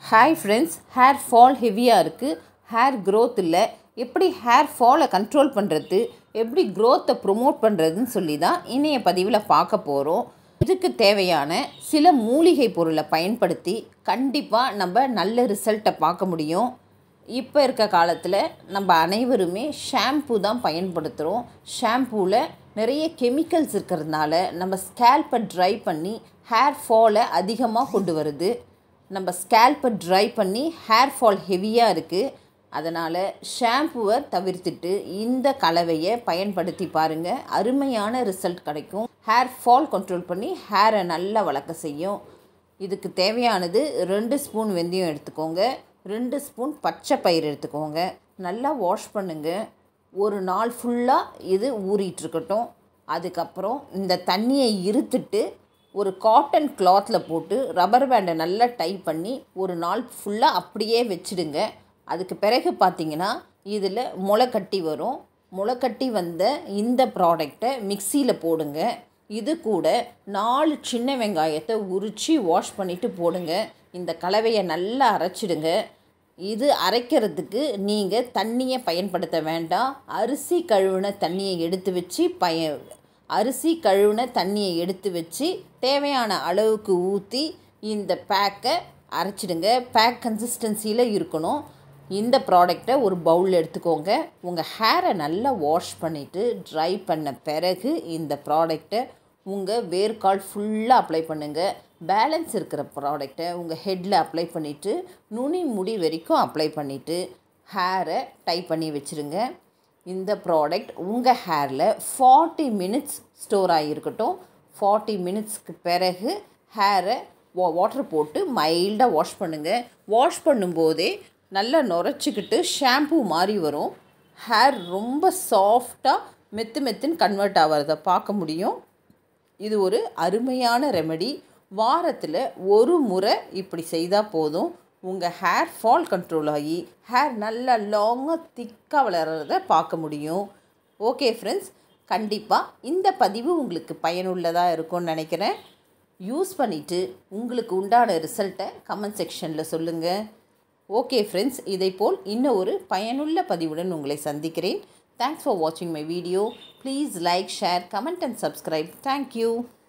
hi friends hair fall ஹெவியாக இருக்குது hair growth இல்லை எப்படி ஹேர் ஃபாலை கண்ட்ரோல் பண்ணுறது எப்படி growth-அ ப்ரொமோட் பண்ணுறதுன்னு சொல்லி தான் இன்றைய பதிவில் பார்க்க போகிறோம் இதுக்கு தேவையான சில மூலிகை பொருளை பயன்படுத்தி கண்டிப்பாக நம்ம நல்ல ரிசல்ட்டை பார்க்க முடியும் இப்போ இருக்க காலத்தில் நம்ம அனைவருமே ஷாம்பு தான் பயன்படுத்துகிறோம் ஷாம்பூவில் நிறைய கெமிக்கல்ஸ் இருக்கிறதுனால நம்ம ஸ்கேல்பை ட்ரை பண்ணி ஹேர் ஃபாலை அதிகமாக கொண்டு வருது நம்ம ஸ்கேல்பை ட்ரை பண்ணி ஹேர் ஃபால் ஹெவியாக இருக்குது அதனால் ஷாம்புவை தவிர்த்துட்டு இந்த கலவையை பயன்படுத்தி பாருங்கள் அருமையான ரிசல்ட் கிடைக்கும் ஹேர் ஃபால் கண்ட்ரோல் பண்ணி ஹேரை நல்லா வளர்க்க செய்யும் இதுக்கு தேவையானது ரெண்டு ஸ்பூன் வெந்தயம் எடுத்துக்கோங்க ரெண்டு ஸ்பூன் பச்சை பயிர் எடுத்துக்கோங்க நல்லா வாஷ் பண்ணுங்க ஒரு நாள் ஃபுல்லாக இது ஊறிட்டுருக்கட்டும் அதுக்கப்புறம் இந்த தண்ணியை இருத்துட்டு ஒரு காட்டன் கிளாத்தில் போட்டு ரப்பர் பேண்டை நல்லா டை பண்ணி ஒரு நாள் ஃபுல்லாக அப்படியே வச்சிடுங்க அதுக்கு பிறகு பார்த்தீங்கன்னா இதில் முளைக்கட்டி வரும் முளைக்கட்டி வந்த இந்த ப்ராடக்டை மிக்சியில் போடுங்க இது கூட நாலு சின்ன வெங்காயத்தை உரித்து வாஷ் பண்ணிவிட்டு போடுங்க இந்த கலவையை நல்லா அரைச்சிடுங்க இது அரைக்கிறதுக்கு நீங்கள் தண்ணியை பயன்படுத்த வேண்டாம் அரிசி கழுவின தண்ணியை எடுத்து வச்சு பய அரிசி கழுவின தண்ணியை எடுத்து வச்சு தேவையான அளவுக்கு ஊற்றி இந்த பேக்கை அரைச்சிடுங்க பேக் கன்சிஸ்டன்சியில் இருக்கணும் இந்த ப்ராடக்டை ஒரு பவுல் எடுத்துக்கோங்க உங்கள் ஹேரை நல்லா வாஷ் பண்ணிவிட்டு ட்ரை பண்ண பிறகு இந்த ப்ராடக்டை உங்கள் வேர்க்கால் ஃபுல்லாக அப்ளை பண்ணுங்கள் பேலன்ஸ் இருக்கிற ப்ராடக்டை உங்கள் ஹெட்டில் அப்ளை பண்ணிவிட்டு நுனி முடி வரைக்கும் அப்ளை பண்ணிவிட்டு ஹேரை டை பண்ணி வச்சுருங்க இந்த ப்ராடக்ட் உங்கள் ஹேரில் ஃபார்ட்டி மினிட்ஸ் ஸ்டோர் ஆகியிருக்கட்டும் ஃபார்ட்டி மினிட்ஸ்க்கு பிறகு ஹேரை வா வாட்டர் போட்டு மைல்டாக வாஷ் பண்ணுங்கள் வாஷ் பண்ணும்போதே நல்லா நுரைச்சிக்கிட்டு ஷாம்பூ மாதிரி வரும் ஹேர் ரொம்ப சாஃப்டாக மெத்து மெத்துன்னு கன்வெர்ட் ஆகிறத பார்க்க முடியும் இது ஒரு அருமையான ரெமெடி வாரத்தில் ஒரு முறை இப்படி செய்தால் போதும் உங்கள் ஹேர் ஃபால் கண்ட்ரோல் ஆகி ஹேர் நல்லா லாங்காக திக்காக வளர்கிறத பார்க்க முடியும் ஓகே ஃப்ரெண்ட்ஸ் கண்டிப்பாக இந்த பதிவு உங்களுக்கு பயனுள்ளதாக இருக்கும்னு நினைக்கிறேன் யூஸ் பண்ணிவிட்டு உங்களுக்கு உண்டான ரிசல்ட்டை கமெண்ட் செக்ஷனில் சொல்லுங்கள் ஓகே ஃப்ரெண்ட்ஸ் இதை போல் இன்னும் ஒரு பயனுள்ள பதிவுடன் உங்களை சந்திக்கிறேன் தேங்க்ஸ் ஃபார் வாட்சிங் my video please like share comment and subscribe thank you